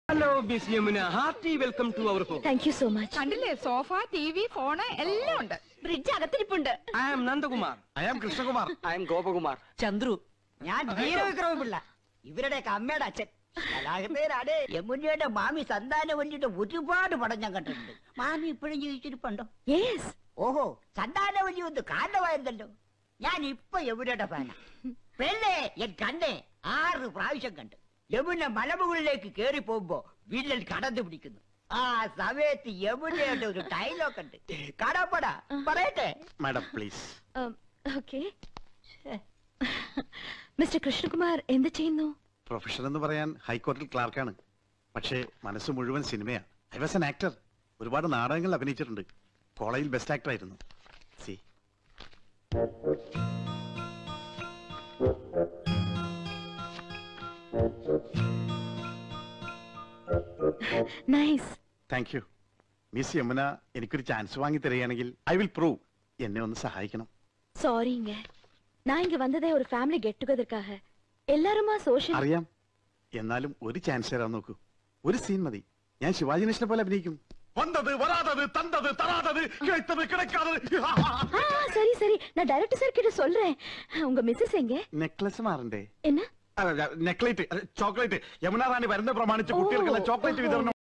hello miss Yamuna hearty welcome to our home thank you so much കണ്ടില്ലേ sofa T V phone എല്ലാം ഉണ്ട് bridge അകത്തിരിപ്പുണ്ട് I am Nandakumar I am Krishnakumar I am Gopakumar Chandru ഞാൻ വീരവിക്രമപിള്ള ഇവരുടെയൊക്കെ അമ്മയുടെ അച്ഛൻ കലാകൃതയിലാണ് യമുനയുടെ മാമി സന്താനവല്ലിയുടെ ഒരുപാട് പടം ഞാൻ കണ്ടിട്ടുണ്ട് മാമി ഇപ്പോഴും ജീവിച്ചിരിപ്പുണ്ടോ യെസ് ഓഹോ സന്താനവല്ലി ഒന്ന് കാരണമായിരുന്നല്ലോ ഞാൻ ഇപ്പൊ യമുനയുടെ ഫാന പെണ്ണെ എൻ കണ്ണെ ആറ് പ്രാവശ്യം കണ്ട് യമുന മലമുകളിലേക്ക് കേറി പോകുമ്പോ വില്ലൻ കടന്നു പിടിക്കുന്നു ആ സമയത്ത് യമുനയുടെ ഒരു ഡയലോഗ് ഉണ്ട് കടപ്പട പറയട്ടെ madam please okay mister Krishnakumar എന്ത് ചെയ്യുന്നു പ്രൊഫഷൻ എന്ന് പറയാൻ ഹൈക്കോടതി ക്ലാർക്കാണ് പക്ഷേ മനസ്സ് മുഴുവൻ സിനിമയാണ് ഐ വാസ് എൻ ആക്ടർ ഒരുപാട് നാടകങ്ങൾ അഭിനയിച്ചിട്ടുണ്ട് കോളേജിൽ ബെസ്റ്റ് ആക്ടർ ആയിരുന്നു see nice thank you miss Yamuna എനിക്കൊരു ചാൻസ് വാങ്ങി തരികയാണെങ്കിൽ ഐ വിൽ പ്രൂവ് എന്നെ ഒന്ന് സഹായിക്കണം சாரிங்க நான் இங்க வந்ததே ஒரு ஃபேமிலி கெட் டுகெதற்காக எல்லாருமா சோஷியல் അറിയാം എന്നാലും ഒരു ചാൻസ് തരാൻ നോക്കൂ ഒരു സീൻ മതി ഞാൻ ശിവാജി ഗണേശനെ പോലെ അഭിനയിക്കും വന്നത് വരാതത് തന്തത് തരാതത് കിഴത്തത് കിടക്കാതത് ஆ சரி சரி நான் டைரக்டர் சார் கிட்ட சொல்றேன் உங்க மிஸ்ஸஸ் எங்க നെക്ലസ് മാറണ്ടേ என்ன നെക്ലേറ്റ് ചോക്ലേറ്റ് യമുന റാണി വരുന്ന പ്രമാണിച്ച് കുട്ടികൾക്കുള്ള ചോക്ലേറ്റ് വിതരണം